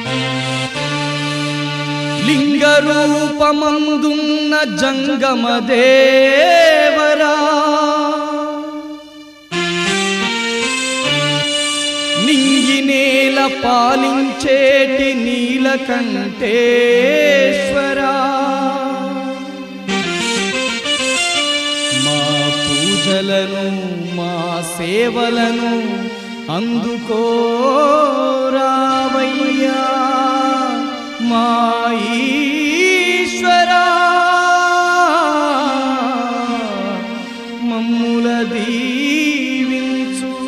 లింగరూపమందున్న జంగమదేవరా నింగి నేల పాలించేటి నీలకంఠేశ్వరా మా పూజలను మా సేవలను అందుకోరావయ్యా మా ఈశ్వరా మమ్ముల దీవించు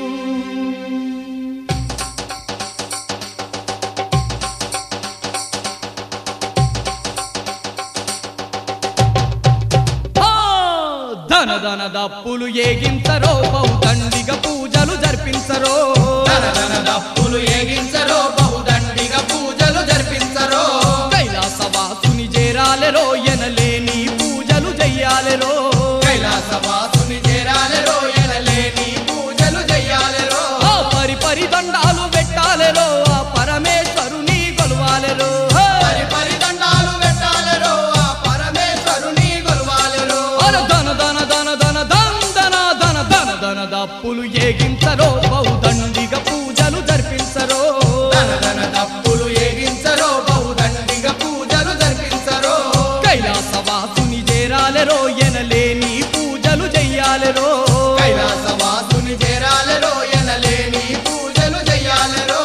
ఆ! ధన ధన దప్పులు ఏగించరో బహుదండిగ పూజలు జరిపించరో ధన ధన దప్పులు ఏగించరో బహుదండిగా పూజలు జరిపించరో కైలాసవాసుని చేరాలెరో ఎనలేని పూజలు చెయ్యాలెరో కైలాసవాసుని చేరాలెరో ఎనలేని పూజలు చెయ్యాలెరో ఆ పరి పరి దండాలు పెట్టాలెరో ఆ పరమేశ్వరుని కొలవాలెరో హే! పరి పరి దండాలు పెట్టాలెరో ఆ పరమేశ్వరుని కొలవాలెరో అర ధన ధన ధన ధన ధన ధన ధన ధన ధన దప్పులు ఏగించరో బహుదండిగ పూజలు జరిపించరో ధన ధన దప్పులు ఏగించరో బహుదండిగా పూజలు జరిపించరో కైలాసవాసుని చేరాలెరో ఎనలేని పూజలు చెయ్యాలెరో కైలాసవాసుని చేరాలెరో ఎనలేని పూజలు చెయ్యాలెరో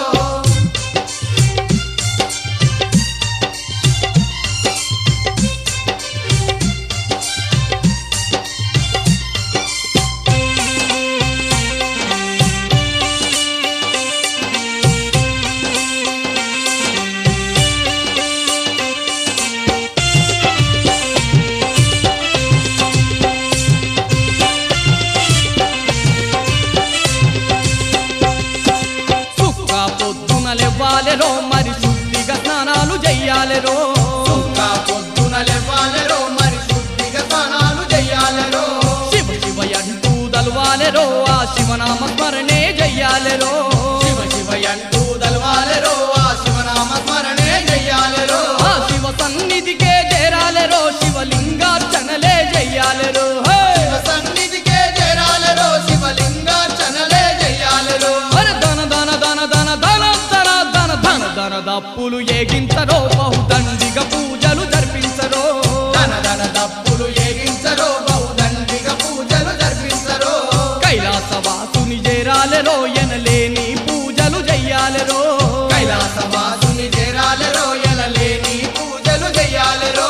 సుక్క పొద్దున లేవాలెరో మరి శుద్ధిగా స్నానాలు చెయ్యాలెరో ఇంకా పొద్దున లేవాలెరో మరి శుద్ధిగా స్నానాలు చెయ్యాలెరో శివ శివ అంటూ దల్వాలెరో ఆ శివనామ స్మరణే చెయ్యాలెరో శివ శివ అంటూ దల్వాలెరో ఆ శివనామ స్మరణే చెయ్యాలెరో ఆ శివ సన్నిధికే చేరాలెరో శివలింగార్చనలే చెయ్యాలెరో హే! శివ సన్నిధికే చేరాలెరో శివలింగార్చనలే చెయ్యాలెరో అర ధన ధన ధన ధన ధన ధన ధన ధన ధన దప్పులు ఏగించరో బహుదండిగ పూజలు జరిపించరో ధన ధన దప్పులు ఏగించరో బహుదండిగా పూజలు జరిపించరో కైలాసవాసుని చేరాలెరో ఎనలేని పూజలు చెయ్యాలెరో కైలాసవాసుని చేరాలెరో ఎనలేని పూజలు చెయ్యాలెరో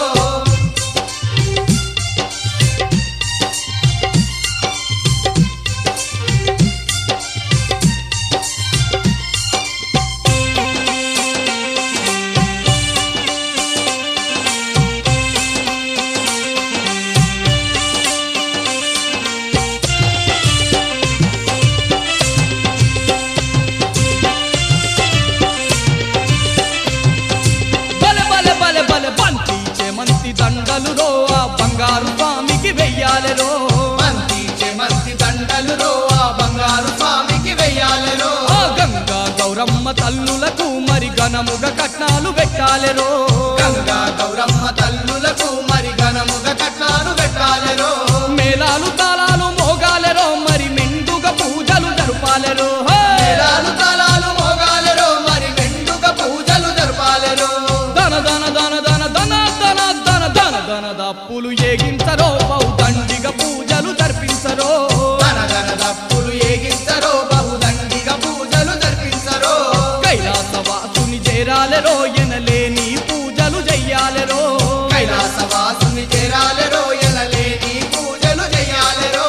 బలె బలె బలె బలె బంతి చెమంతి దండలు రో ఆ బంగారు స్వామికి వెయ్యాలెరో మంతి చెమంతి దండలు రో ఆ బంగారు స్వామికి వెయ్యాలెరో ఆ గంగా గౌరమ్మ తల్లులకు మరి ఘనముగ కట్నాలు పెట్టాలెరో గంగా గౌరమ్మ తల్లులకు మరి ఘనముగా కట్నాలు పెట్టాలెరో మేళాలు తాళాలు మోగాలెరో మరి మెండుగా పూజలు జరుపాలెరో హే! మేళాలు తాళాలు మోగాలెరో మరి మెండుగా పూజలు జరపాలెరో ధన ధన ధన ధన ధన ధన ధన ధన ధన దప్పులు ఏగించరో బహుదండిగ పూజలు జరిపించరో ధన ధన దప్పులు ఏగించరో బహుదండిగా పూజలు జరిపించరో కైలాసవాసుని చేరాలెరో ఎనలేని పూజలు చెయ్యాలెరో కైలాసవాసుని చేరాలెరో ఎనలేని పూజలు చెయ్యాలెరో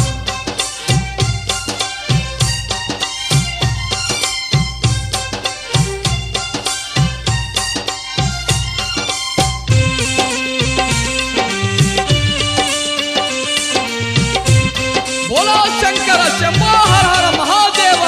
బోలో శంకర శంభో హర హర మహాదేవ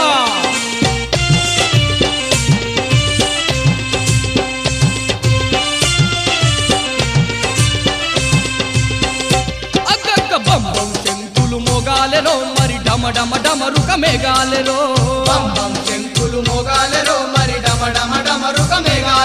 అక్కక్క బంబం శంకులు మోగాలెరో మరి డమ డమ డమరుక మేఘాలెరో బం బం శంకులు మోగాలెరో మరి డమ డమ డమరుక మేఘాలెరో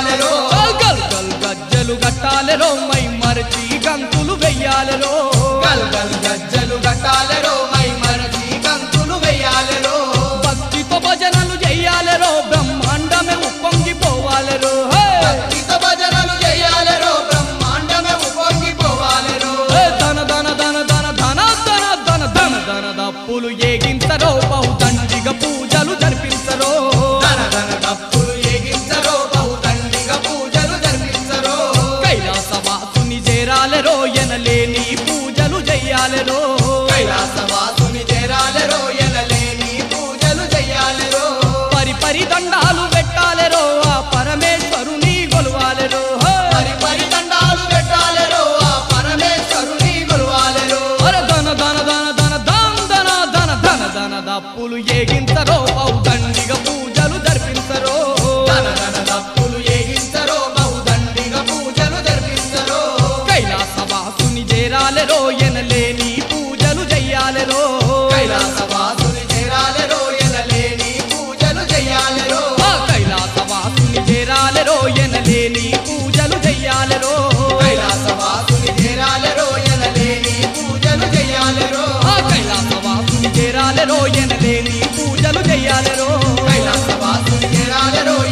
కట్టాలెరో మై మరచి గంతులు వెయ్యాలెరో గల్ గల్ గజ్జలు కట్టాలెరో మై మరచి కంతులు వెయ్యాలెరో భక్తితో భజనలు చెయ్యాలెరో బ్రహ్మాండమే ఉప్పొంగిపోవాలెరో హే! భక్తితో భజనలు చెయ్యాలెరో బ్రహ్మాండమే ఉప్పొంగిపోవాలెరో హే! ధన ధన ధన ధన ధన ధన ధన ధన ధన దప్పులు ఏగించరో బహుదండిగా పూజలు జరిపించరో ధన ధన తప్పులు ఏగించరో బహుదండిగా పూజలు జరిపించరో కైలాసవాసుని చేరాలెరో ఎనలేని పూజలు చెయ్యాలెరో కైలాసవాసుని చేరాలెరో ఎనలేని పూజలు చెయ్యాలెరో పరి పరి దండాలు పెట్టాలెరో ఆ పరమేశ్వరుని గొలవాలెరో హే! మరి పరి దండాలు పెట్టాలెరో ఆ పరమేశ్వరుని కొలువాలెరో అరే ధన ధన ధన ధన ధన ధన ధన ధన ధన దప్పులు ఏగించరో బహుదండిగా పూజలు జరిపించరో ధన ధన తప్పులు ఏగించరో బహుదండిగా పూజలు జరిపించరో కైలాసవాసుని చేరాలెరో ఎనలేని పూజలు చెయ్యాలెరో కైలాసవాసుని చేరాలెరో ఎనలేని పూజలు చెయ్యాలెరో ఆ కైలాసవాసుని చేరాలెరో ఎనలేని పూజలు చెయ్యాలెరో కైలాసవాసుని చేరాలెరో ఎనలేని పూజలు చెయ్యాలెరో ఆ కైలాసవాసుని చేరాలెరో ఎనలేని పూజలు చెయ్యాలెరో కైలాసవాసుని చేరాలెరో